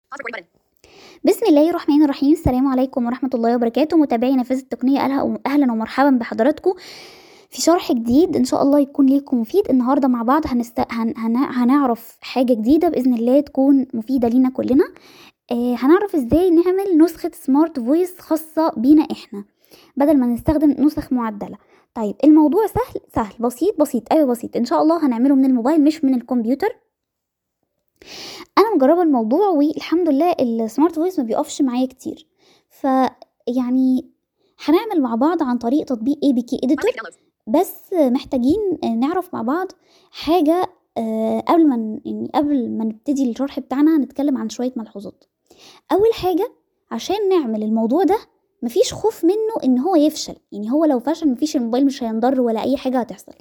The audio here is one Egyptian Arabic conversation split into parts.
Pause recording button. بسم الله الرحمن الرحيم السلام عليكم ورحمة الله وبركاته متابعي نافذة التقنية أهلا أهلا ومرحبا بحضراتكم في شرح جديد إن شاء الله يكون ليكم مفيد النهاردة مع بعض هنست... هن... هن... هنعرف حاجة جديدة بإذن الله تكون مفيدة لينا كلنا آه هنعرف إزاي نعمل نسخة سمارت فويس خاصة بينا إحنا بدل ما نستخدم نسخ معدلة طيب الموضوع سهل سهل بسيط بسيط أيوة بسيط إن شاء الله هنعمله من الموبايل مش من الكمبيوتر انا مجربه الموضوع والحمد لله السمارت فويس ما بيقفش معايا كتير ف يعني هنعمل مع بعض عن طريق تطبيق اي بي كي Pause اديتور downloads. بس محتاجين نعرف مع بعض حاجه آه، قبل ما ن- يعني قبل ما نبتدي الشرح بتاعنا هنتكلم عن شويه ملحوظات اول حاجه عشان نعمل الموضوع ده مفيش خوف منه ان هو يفشل يعني هو لو فشل مفيش الموبايل مش هينضر ولا اي حاجه هتحصل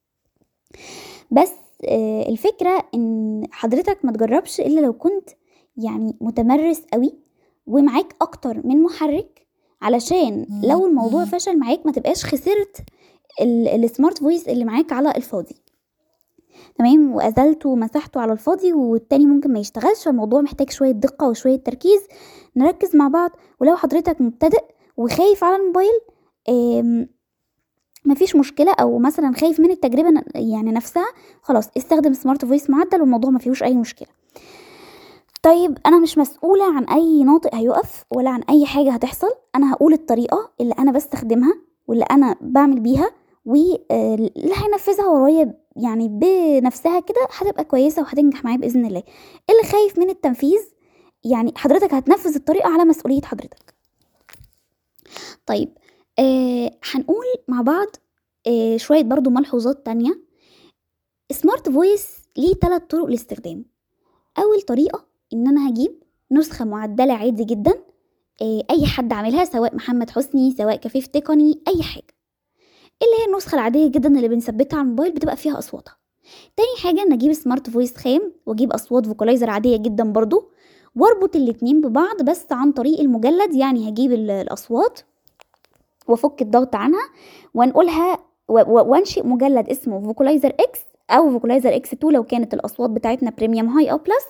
بس آه، الفكرة ان حضرتك ما تجربش الا لو كنت يعني متمرس قوي ومعاك اكتر من محرك علشان لو الموضوع فشل معاك ما تبقاش خسرت ال- السمارت فويس اللي معاك على الفاضي تمام وازلته ومسحته على الفاضي والتاني ممكن ما يشتغلش فالموضوع محتاج شوية دقة وشوية تركيز نركز مع بعض ولو حضرتك مبتدئ وخايف على الموبايل آم، مفيش مشكلة أو مثلا خايف من التجربة ن- يعني نفسها خلاص استخدم سمارت فويس معدل والموضوع ما فيهوش أي مشكلة طيب أنا مش مسؤولة عن أي ناطق هيقف ولا عن أي حاجة هتحصل أنا هقول الطريقة اللي أنا بستخدمها واللي أنا بعمل بيها واللي هينفذها ورايا يعني بنفسها كده هتبقى كويسة وهتنجح معايا بإذن الله اللي خايف من التنفيذ يعني حضرتك هتنفذ الطريقة على مسؤولية حضرتك طيب آه هنقول مع بعض آه شوية برضو ملحوظات تانية سمارت فويس ليه تلات طرق لاستخدامه أول طريقة إن أنا هجيب نسخة معدلة عادي جدا آه أي حد عاملها سواء محمد حسني سواء كفيف تقني أي حاجة اللي هي النسخة العادية جدا اللي بنثبتها على الموبايل بتبقى فيها أصواتها تاني حاجة إن أجيب سمارت فويس خام وأجيب أصوات فوكالايزر عادية جدا برضو واربط الاتنين ببعض بس عن طريق المجلد يعني هجيب ال- الأصوات وافك الضغط عنها وانقلها و- و- وانشئ مجلد اسمه فوكالايزر اكس او فوكالايزر اكس 2 لو كانت الاصوات بتاعتنا بريميوم هاي او بلس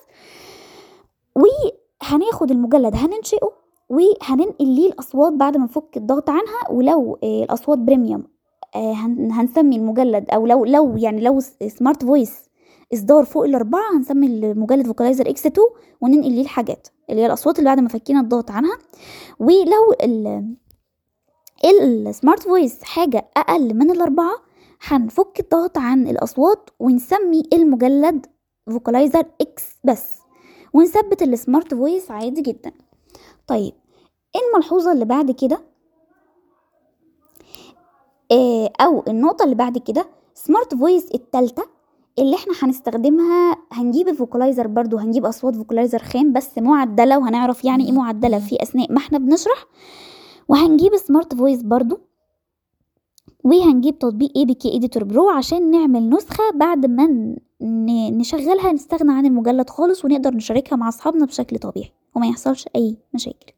وهناخد المجلد هننشئه وهننقل ليه الاصوات بعد ما نفك الضغط عنها ولو آه، الاصوات بريميوم آه، هن- هنسمي المجلد او لو لو يعني لو س- سمارت فويس اصدار فوق الاربعه هنسمي المجلد فوكالايزر اكس 2 وننقل ليه الحاجات اللي هي الاصوات اللي بعد ما فكينا الضغط عنها ولو ال السمارت فويس حاجة أقل من الأربعة هنفك الضغط عن الأصوات ونسمي المجلد فوكالايزر إكس بس ونثبت السمارت فويس عادي جدا طيب الملحوظة اللي بعد كده آه، أو النقطة اللي بعد كده سمارت فويس التالتة اللي احنا هنستخدمها هنجيب الفوكالايزر برضو هنجيب أصوات فوكالايزر خام بس معدلة وهنعرف يعني ايه معدلة في أثناء ما احنا بنشرح وهنجيب سمارت فويس برضو وهنجيب تطبيق اي بي كي اديتور برو عشان نعمل نسخة بعد ما ن- ن- نشغلها نستغنى عن المجلد خالص ونقدر نشاركها مع اصحابنا بشكل طبيعي وما يحصلش اي مشاكل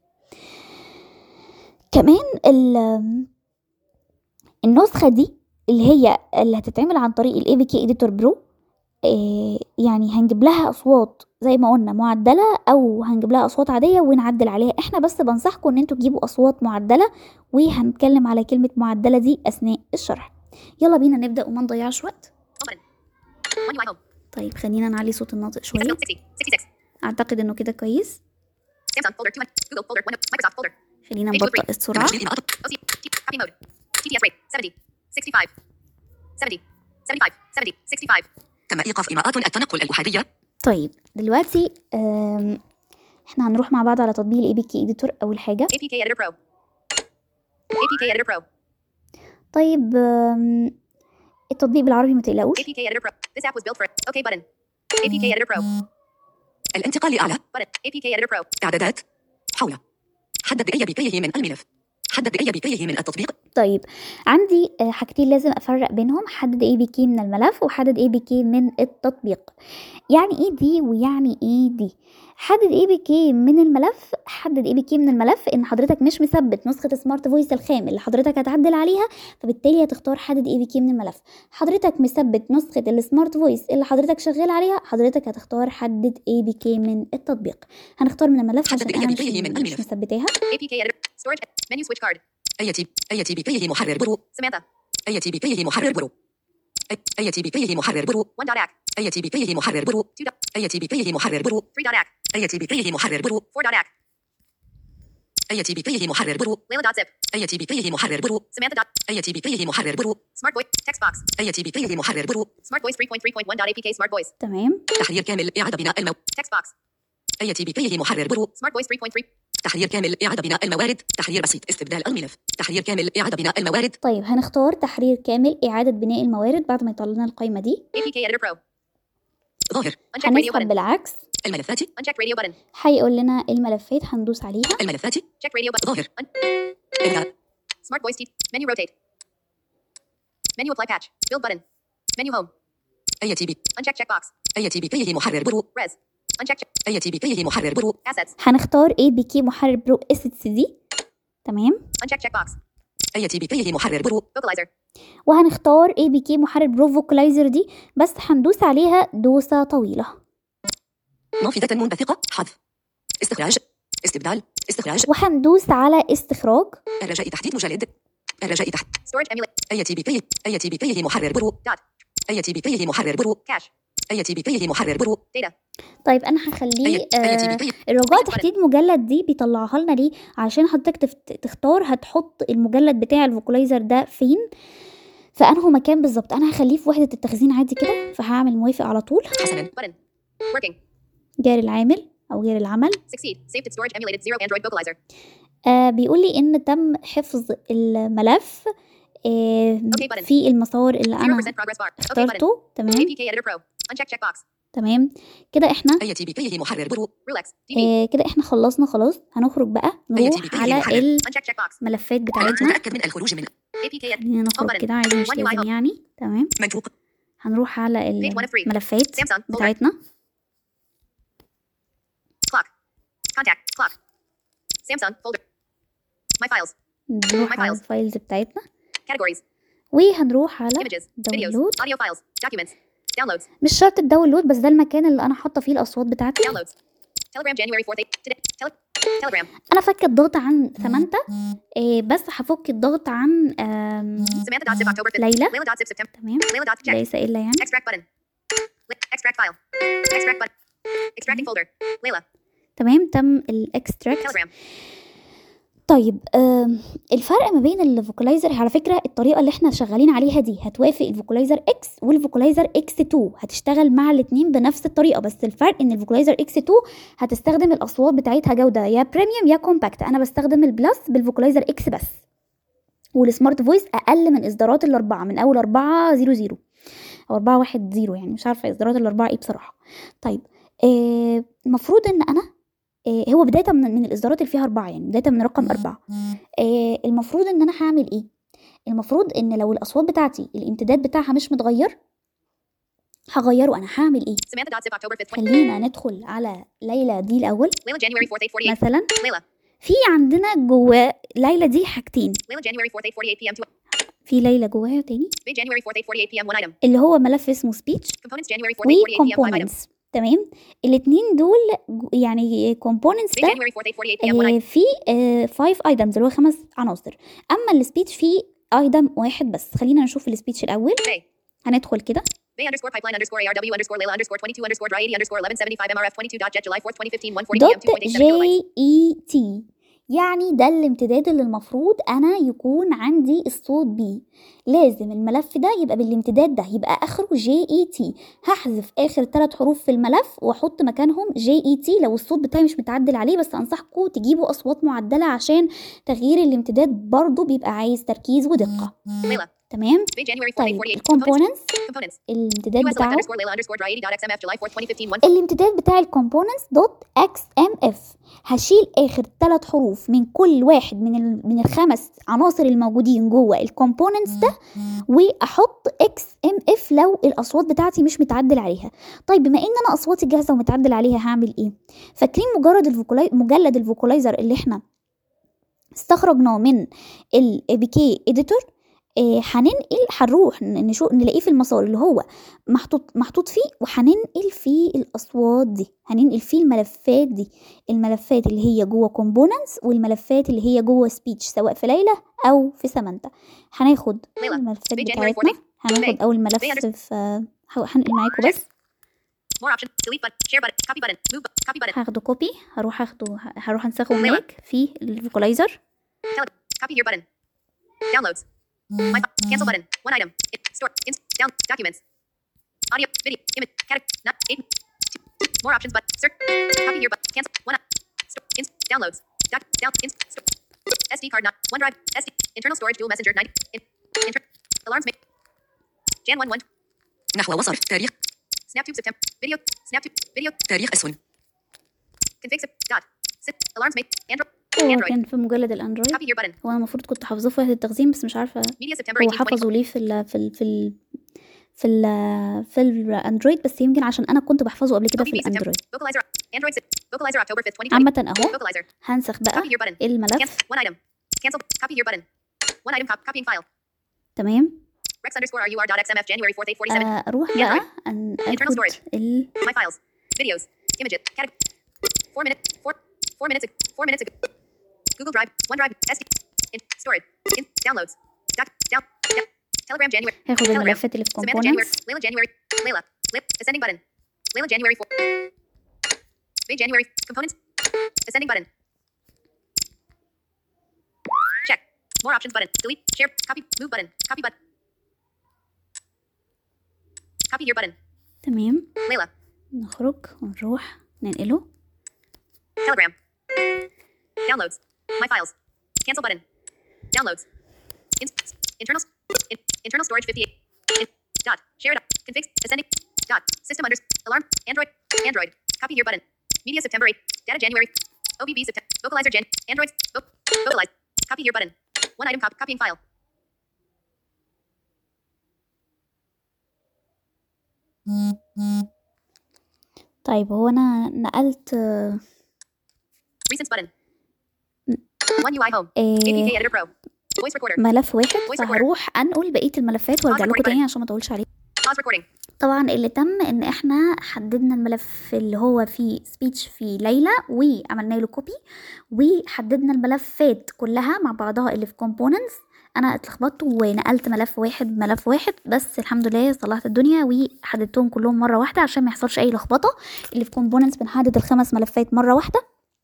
كمان ال- النسخة دي اللي هي اللي هتتعمل عن طريق الاي بي كي اديتور برو إيه يعني هنجيب لها اصوات زي ما قلنا معدله او هنجيب لها اصوات عاديه ونعدل عليها احنا بس بنصحكم ان انتوا تجيبوا اصوات معدله وهنتكلم على كلمه معدله دي اثناء الشرح يلا بينا نبدا وما نضيعش وقت Home button. One UI home. طيب خلينا نعلي صوت الناطق شويه Accessibility 60. 66. اعتقد انه كده كويس Samsung folder 2. Google folder 1. Microsoft folder. خلينا نبطئ السرعه تسجيل إضاءة OC. T- Copy mode. TTS rate. 70. 65. 70. 75. 70. 65. تم إيقاف إيماءات التنقل الأحادية طيب دلوقتي آم، احنا هنروح مع بعض على تطبيق الاي بي كي اديتور اول حاجه APK Editor Pro. APK Editor Pro. طيب آم، التطبيق بالعربي ما تقلقوش APK Editor Pro. This app was built for OK button. APK Editor Pro. الانتقال لأعلى Button. APK Editor Pro. إعدادات حول حدد بأي بكيه من الملف حدد أي بكيه من التطبيق طيب عندي آه، حاجتين لازم افرق بينهم حدد اي بي كي من الملف وحدد اي بي كي من التطبيق يعني ايه دي ويعني ايه دي حدد اي بي كي من الملف حدد اي بي كي من الملف ان حضرتك مش مثبت نسخه سمارت فويس الخام اللي حضرتك هتعدل عليها فبالتالي هتختار حدد اي بي كي من الملف حضرتك مثبت نسخه السمارت فويس اللي حضرتك شغال عليها حضرتك هتختار حدد اي بي كي من التطبيق هنختار من الملف حدد عشان انا مش, ABK من مش الملف. مثبتها APK editor. Storage. Menu switch card. أي أي بكيه محرر برو Samantha. أي بكيه محرر برو أي بكيه محرر برو 1.ack. أي بكيه محرر برو 2. dot- أي بكيه محرر برو 3.ack. أي بكيه محرر برو 4.ack. أي بكيه محرر برو Layla.zip. أي بكيه محرر برو Samantha. dot- أي بكيه محرر برو Smart voice. Text box. أي بكيه محرر برو Smart voice 3.3.1.apk. Smart voice. تمام تحرير كامل إعادة بناء المو Text box. أي بكيه محرر برو Smart voice 3.3. تحرير كامل إعادة بناء الموارد تحرير بسيط استبدال الملف تحرير كامل إعادة بناء الموارد طيب هنختار تحرير كامل إعادة بناء الموارد بعد ما يطلع لنا القائمة دي APK editor pro. ظاهر Uncheck radio هنسحب button. بالعكس الملفات Uncheck radio button. هيقول لنا الملفات هندوس عليها الملفات Check radio button. ظاهر Un- إبداع Smart voice. T. Menu rotate. Menu apply patch. Build button. Menu home. أي بي Uncheck checkbox. أي بكيه محرر برو Res. Uncheck check. أي بكيه محرر برو Assets. هنختار اي بي كي محرر برو اس دي تمام Uncheck checkbox. أي بكيه محرر برو Vocalizer. وهنختار اي بي كي محرر برو فوكلايزر دي بس هندوس عليها دوسة طويلة نافذة منبثقة حذف استخراج استبدال استخراج وهندوس على استخراج الرجاء تحديد مجلد الرجاء تحت Storage emulate. أي بكيه أي بكيه محرر برو Dot. أي بكيه محرر برو Cache. أي بكيه محرر برو Data. طيب انا هخليه أي أي آه بكيه الرجاء Reset button. تحديد مجلد دي بيطلعها لنا ليه عشان حضرتك تفت... تختار هتحط المجلد بتاع الفوكلايزر ده فين في انه مكان بالظبط انا هخليه في وحدة التخزين عادي كده فهعمل موافق على طول حسنا Button. Working. جاري العامل او جاري العمل Succeed. Saved to storage emulated zero Android vocalizer. آه بيقول لي ان تم حفظ الملف آه Okay button. في المسار اللي 0% انا progress bar. Okay button. اخترته تمام APK editor pro. Uncheck checkbox. تمام كده احنا أي بكيه محرر برو Rulex. DB. آه كده احنا خلصنا خلاص هنخرج بقى نروح ATP على محرر. Uncheck checkbox. الملفات أنت بتاعتنا متأكد من الخروج من APK editor. خلينا نخرج button. كده عادي مش One UI لازم home. يعني تمام منفوق هنروح على Page one of three. الملفات Samsung. Folder. بتاعتنا Clock. Contact. Clock. Samsung. Folder. My files. نروح My على files. الفايلز بتاعتنا Categories. وهنروح على Images. Videos. داونلود Audio files. Documents. Downloads. مش شرط الداونلود بس ده المكان اللي انا حاطه فيه الاصوات بتاعتي Downloads. Telegram January 4th. eight- Today. Tele- Telegram. انا فك الضغط عن سمانتا آه بس هفك الضغط عن آم، Samantha.zip October 5th. ليلى Layla.zip September. تمام Layla.check. ليس الا يعني Extract button. Li- Extract file. Extract button. Extracting folder. Layla. تمام تم الاكستراكت Telegram. طيب آم، الفرق ما بين الفوكلايزر على فكره الطريقه اللي احنا شغالين عليها دي هتوافق الفوكلايزر اكس والفوكلايزر اكس 2 هتشتغل مع الاثنين بنفس الطريقه بس الفرق ان الفوكلايزر اكس 2 هتستخدم الاصوات بتاعتها جوده يا بريميوم يا كومباكت انا بستخدم البلس بالفوكلايزر اكس بس والسمارت فويس اقل من اصدارات الاربعه من اول 4 0 0 او 4 1 0 يعني مش عارفه اصدارات الاربعه ايه بصراحه طيب آه، المفروض ان انا آه، هو بدايه من, من الاصدارات اللي فيها اربعه يعني بدايه من رقم اربعه آه، المفروض ان انا هعمل ايه المفروض ان لو الاصوات بتاعتي الامتداد بتاعها مش متغير هغيره انا هعمل ايه Samantha.zip October 5th. 20. خلينا ندخل على ليلى دي الاول Layla January 4th. 848. مثلا Layla. في عندنا جوه ليلى دي حاجتين Layla January 4th. 848 p.m. to في ليلى جواها تاني Bay January 4th. 848 p.m. One item. اللي هو ملف اسمه سبيتش Components January 4th. 848 p.m. Five items. وكومبوننتس تمام الاتنين دول جو- يعني كومبوننتس Bay ده January 4th. 848 p.m. One آه، item. في 5 ايتمز اللي هو خمس عناصر اما السبيتش فيه ايتم واحد بس خلينا نشوف السبيتش الاول Bay. هندخل كده Bay underscore pipeline underscore ARW underscore Layla underscore 22 underscore dry 80 underscore 1175 MRF 22 dot jet July 4th 2015 140 p.m. دوت 2.87 kilobytes. جي اي تي يعني ده الامتداد اللي المفروض انا يكون عندي الصوت بيه لازم الملف ده يبقى بالامتداد ده يبقى اخره جي اي تي هحذف اخر ثلاث حروف في الملف واحط مكانهم جي اي تي لو الصوت بتاعي مش متعدل عليه بس انصحكم تجيبوا اصوات معدله عشان تغيير الامتداد برضو بيبقى عايز تركيز ودقه Layla. تمام Bay January 4th. طيب 848. Components. الكومبوننتس Components. الامتداد US select بتاعه underscore Layla underscore dry 80 dot XMF July 4th 2015 1 الامتداد بتاع الكومبوننتس دوت اكس ام اف هشيل اخر ثلاث حروف من كل واحد من ال... من الخمس عناصر الموجودين جوه الكومبوننتس ده واحط اكس ام اف لو الاصوات بتاعتي مش متعدل عليها طيب بما ان انا اصواتي جاهزه ومتعدل عليها هعمل ايه فاكرين مجرد الفوكولاي... مجلد الفوكولايزر اللي احنا استخرجناه من الاي بي كي اديتور هننقل هنروح ن- نشوف نلاقيه في المسار اللي هو محطوط محطوط فيه وهننقل فيه الاصوات دي هننقل فيه الملفات دي الملفات اللي هي جوه كومبوننتس والملفات اللي هي جوه سبيتش سواء في ليلى او في سامانتا هناخد ليلى. الملفات January بتاعتنا 14th. هناخد May. اول ملف May under- في ه- هنقل معاكم بس More options. Delete button. Share button. Copy button. Move. bu- Copy button. هاخده كوبي هروح اخده هروح انسخه ليلى. هناك في الفوكالايزر Tele- copy here button. Downloads. My fi- cancel button. One item. It, store. Ins- down. Documents. Audio. Video. Image. Category. Not. Eight. Two. More options. But search. Copy here button. Cancel. One. i- Store. Ins- downloads. Doc. Down. Ins- store. SD card. Not. OneDrive. SD. Internal storage. Dual messenger. 90. In, inter, alarms. Make. Jan 1 1. نحو وصف تاريخ SnapTube September. Video. SnapTube. Video. تاريخ أسهم Config. Sep- Dot. Sit. Alarms. Make. Android. هو Android. كان في مجلد الاندرويد Copy here button. هو انا المفروض كنت حافظاه في وحدة التخزين بس مش عارفة Media September هو 18. 20. حفظه ليه في ال في ال في ال في ال في الاندرويد بس يمكن عشان انا كنت بحفظه قبل كده في OBB September. الاندرويد Vocalizer. Android. Sep- Vocalizer October 5th 2020. عامة اهو Vocalizer. هنسخ بقى Copy here button. الملف Cancel. One item. Cancel. Copy here button. One item. Cop- copying file. تمام Rex underscore rur dot xmf January 4th 847. آه، اروح Android. بقى أن Internal اخد storage. ال My files. Videos. Images. Category. Four minutes. Four. Four minutes. ago- Four minutes ago. Google Drive. OneDrive. SD. In storage. In downloads. Doc. Down. down. Telegram January. هاخد Telegram. الملفات اللي في Samantha January. components Layla January. Layla. Lip. Ascending button. Layla January 4. May January. Components. Ascending button. Check. More options button. Delete. Share. Copy. Move button. Copy button. Copy here button. تمام Layla. نخرج ونروح ننقله Telegram. Downloads. My files. Cancel button. Downloads. In- internal. In- internal storage 58. In- dot. Share dot. Config. Ascending. Dot. System unders. Alarm. Android. Android. Copy here button. Media September 8. Data January. OBB September. Vocalizer Jan. Androids. Vo- vocalize. Copy here button. One item cop- copying file. طيب هو انا نقلت آه، Recents button. One UI home. آه، APK Editor Pro. Voice recorder. ملف واحد Voice recorder. فهروح انقل بقيه الملفات وارجع recording لكم تاني button. عشان ما اطولش عليكم Pause recording. طبعا اللي تم ان احنا حددنا الملف اللي هو فيه سبيتش في ليلى وعملنا له كوبي وحددنا الملفات كلها مع بعضها اللي في كومبوننتس انا اتلخبطت ونقلت ملف واحد ملف واحد بس الحمد لله صلحت الدنيا وحددتهم كلهم مره واحده عشان ما يحصلش اي لخبطه اللي في كومبوننتس بنحدد الخمس ملفات مره واحده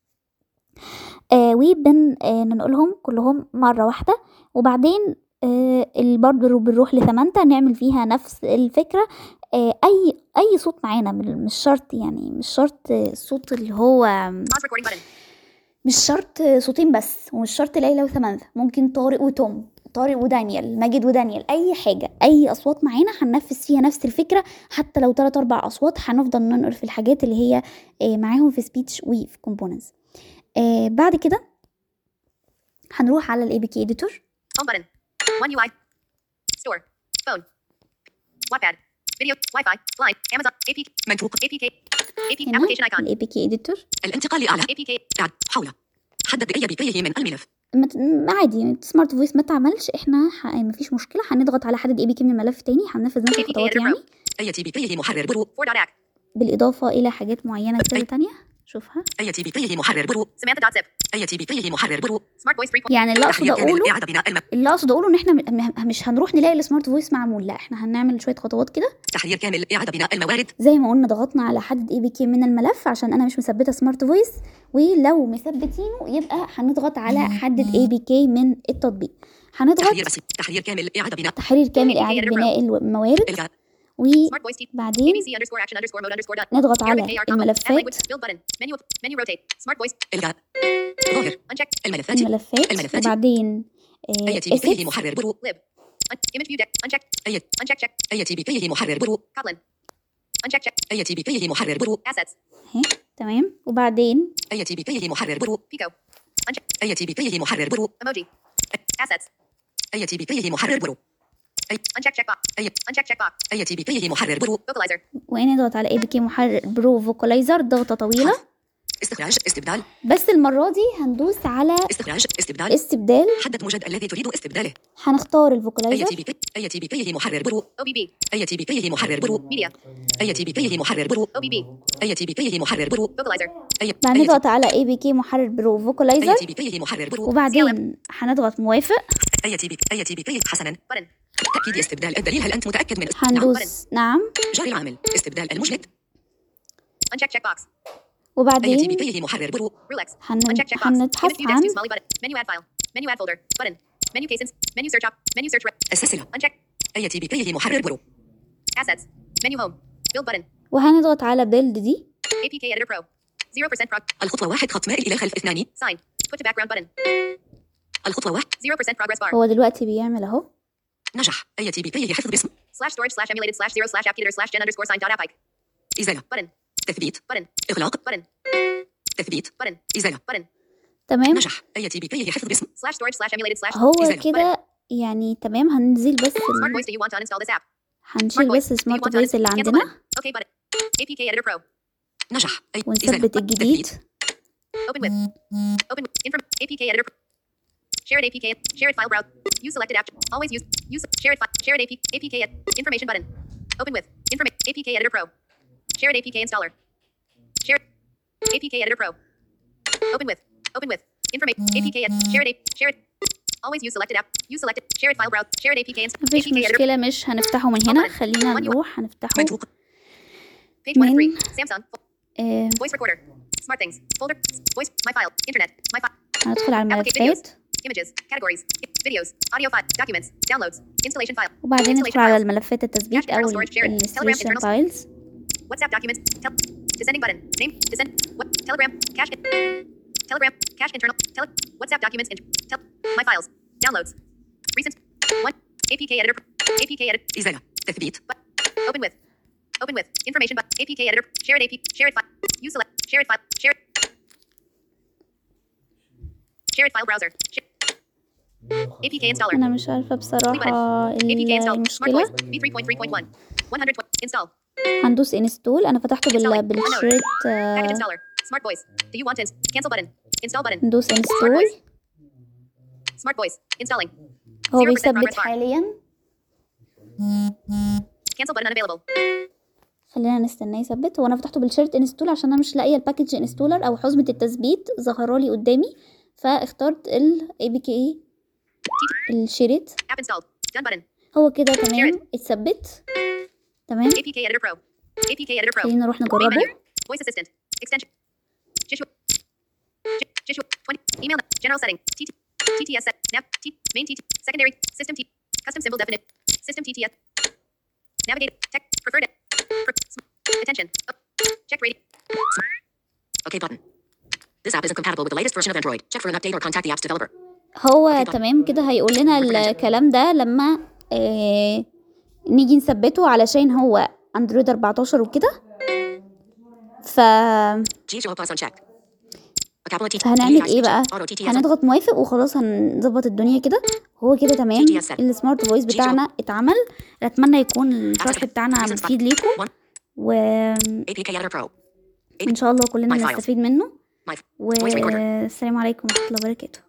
آه وبن آه ننقلهم كلهم مره واحده وبعدين آه ال- برضه بنروح لثمانتا نعمل فيها نفس الفكره آه اي اي صوت معانا من- مش شرط يعني مش شرط آه، الصوت اللي هو Pause recording button. مش شرط صوتين بس ومش شرط ليلى وسمانثا ممكن طارق وتوم طارق ودانيال ماجد ودانيال اي حاجه اي اصوات معانا هننفذ فيها نفس الفكره حتى لو تلات اربع اصوات هنفضل ننقل في الحاجات اللي هي آه، معاهم في سبيتش وفي كومبوننتس بعد كده هنروح على الاي بي كي اديتور Home button. One UI. Store. Phone. Wattpad. Video. Wi-Fi. Line. Amazon. APK. منفوق APK. AP. هنا Application icon. الاي بي كي اديتور الانتقال لأعلى APK. إعد حول حدد أي بكيه من الملف ما ت- م- عادي سمارت فويس ما تعملش احنا ح... مفيش مشكله هنضغط على حدد اي بي كي من الملف تاني هننفذ نفس APK الخطوات editor يعني pro. أي بكيه محرر برو 4.act. بالاضافه الى حاجات معينه كده تانية شوفها أي بكيه محرر برو Samantha.zip. أي بكيه محرر برو Smart voice 3. يعني اللي اقصد تحرير كامل اقوله إعادة بناء الملف اللي اقصد اقوله ان احنا م- م- مش هنروح نلاقي السمارت فويس معمول لا احنا هنعمل شويه خطوات كده تحرير كامل إعادة بناء الموارد زي ما قلنا ضغطنا على حدد اي بي كي من الملف عشان انا مش مثبته سمارت فويس ولو مثبتينه يبقى هنضغط على حدد اي بي كي من التطبيق هنضغط تحرير بسيط تحرير كامل إعادة بناء تحرير كامل اعاده بناء الموارد إلغاء Smart voice T. وبعدين ABC underscore action underscore mode underscore dot. نضغط Arabic على AR comma. Add language. الملفات Build button. Menu. Menu rotate. Smart voice. إلغاء ظاهر Uncheck. الملفات الملفات الملفات. وبعدين آه، أي بكيه assets. محرر برو Lib. Un- image view deck. Uncheck. أي Uncheck check. أي بكيه محرر برو Kotlin. Uncheck check. أي بكيه محرر برو Assets. اهي تمام وبعدين أيتي بكيه محرر برو Pico. Uncheck. أيتي بكيه محرر برو Emoji. Assets. أيتي بكيه محرر برو Uncheck checkbox. أي Uncheck checkbox. أيتي بكيه محرر برو Vocalizer. ونضغط على اي بي كي محرر برو فوكالايزر ضغطه طويله استخراج استبدال بس المره دي هندوس على استخراج استبدال استبدال حدد موجد الذي تريد استبداله هنختار الفوكالايزر أيتي بكي أيتي بكيه محرر برو OBB. أيتي بكيه محرر برو Media. أيتي بكيه محرر برو OBB. أيتي بكيه محرر برو Vocalizer. أي بعد نضغط على اي بي كي محرر برو فوكالايزر أيتي بكيه محرر برو وبعدين هنضغط موافق أيتي بك أيتي بكيه حسنا Button. تأكيد استبدال الدليل هل أنت متأكد من نعم هندوس نعم جاري العامل استبدال المجلد Uncheck checkbox. أيتي وبعدين بكيه محرر برو Rolex. هن... Uncheck checkbox. هنبحث Image view عن next to Smalley button. Menu add file. Menu add folder. Button. Menu casings. Menu search op. Menu search rep. السلسلة Uncheck. أيتي بكيه محرر برو Assets. Menu home. Build button. وهنضغط على بيلد دي APK editor pro. 0% prog. الخطوة واحد خط مائل إلى خلف اثنان Sign. Put to background button. الخطوة واحد 0% progress bar. هو دلوقتي بيعمل اهو نجح أيتي بكيه حفظ باسم Slash storage slash emulated slash zero slash appgator slash gen underscore sign dot app ike. إزالة Button. تثبيت Button. إغلاق Button. تثبيت Button. إزالة Button. تمام نجح أيتي بكيه حفظ باسم Slash storage slash emulated slash. هو إزالة. كده يعني تمام هننزل بس Smart ال... voice. Do you want to uninstall this app? هنشيل Smart بس voice. Do you سمارت want to فويس اللي uninstall- Cancel عندنا button. Okay button. APK editor pro. نجح أي ونثبت إزالة. الجديد تثبيت. Open with. Open with. Inform. APK editor. pro. Share it APK. Share it file browse. Use selected app. Always use. Use. Share it. Fi- share it AP. APK. ed- Information button. Open with. Information. APK editor pro. Share it APK installer. Share. it. APK editor pro. Open with. Open with. Information. APK. ed- Share it. A- Share it. Always use selected app. Use selected. Share it file browse. Share it APK. inst- مفيش APK editor. مشكلة مش هنفتحه من هنا خلينا نروح هنفتحه منطوق Page one of من- three. Samsung. آه Voice recorder. Smart things. Folder. Voice. My file. Internet. My file. هندخل على Application الملفات Images, categories, videos, audio file, documents, downloads, installation file, وبعدين ندخل installation على files, الملفات التثبيت Cache internal او storage shared. الانستليشن Telegram internal- فايلز WhatsApp documents, tel- descending button, name, descend, what, Telegram, cache, Telegram, cache internal, tele, WhatsApp documents, int- tel, my files, downloads, recent, one, APK editor, APK edit, إزالة تثبيت but, open with, open with, information, but, APK editor, share it AP, share it file, use select, share it file, share it, share it file browser, share, APK installer. انا مش عارفة بصراحة APK install. Smart المشكلة voice. V3.3.1. 100. Install. هندوس انستول انا فتحته بال... Installing. بالشريط Package آه installer. Smart voice. Do you want to ins- cancel button? Install button. ندوس Smart انستول voice. Smart voice. Installing. هو 0% بيثبت progress bar. حاليا Cancel button unavailable. خلينا نستناه يثبت هو انا فتحته بالشيرت انستول عشان انا مش لاقيه الباكج انستولر او حزمه التثبيت ظهرالي قدامي فاخترت ال اي بي كي الشريط App installed. Done button. هو كده تمام اتثبت تمام APK editor pro. APK editor pro. خلينا نروح Main نجربه menu. Voice assistant. Extension. Jishua. J- Jishua. 20. Email. General setting. TT. TTS set. Nav. T. Main TT. Secondary. System T. Custom symbol definite. System TTS. Navigate. Tech. Preferred. Pre- sm- attention. Oh. Check rating. OK button This app isn't compatible with the latest version of Android. Check for an update or contact the app's developer. هو تمام كده هيقول لنا الكلام ده لما آه نيجي نثبته علشان هو اندرويد 14 وكده ف G show plus unchecked. A capital T. فهنعمل TTS ايه بقى Auto TTS هنضغط موافق وخلاص هنظبط الدنيا كده هو كده تمام GTS set. السمارت فويس بتاعنا اتعمل اتمنى يكون الشرح بتاعنا Access مفيد button. ليكم One. وان APK Editor Pro. شاء الله كلنا My files. نستفيد منه My voice recorder. والسلام عليكم ورحمه الله وبركاته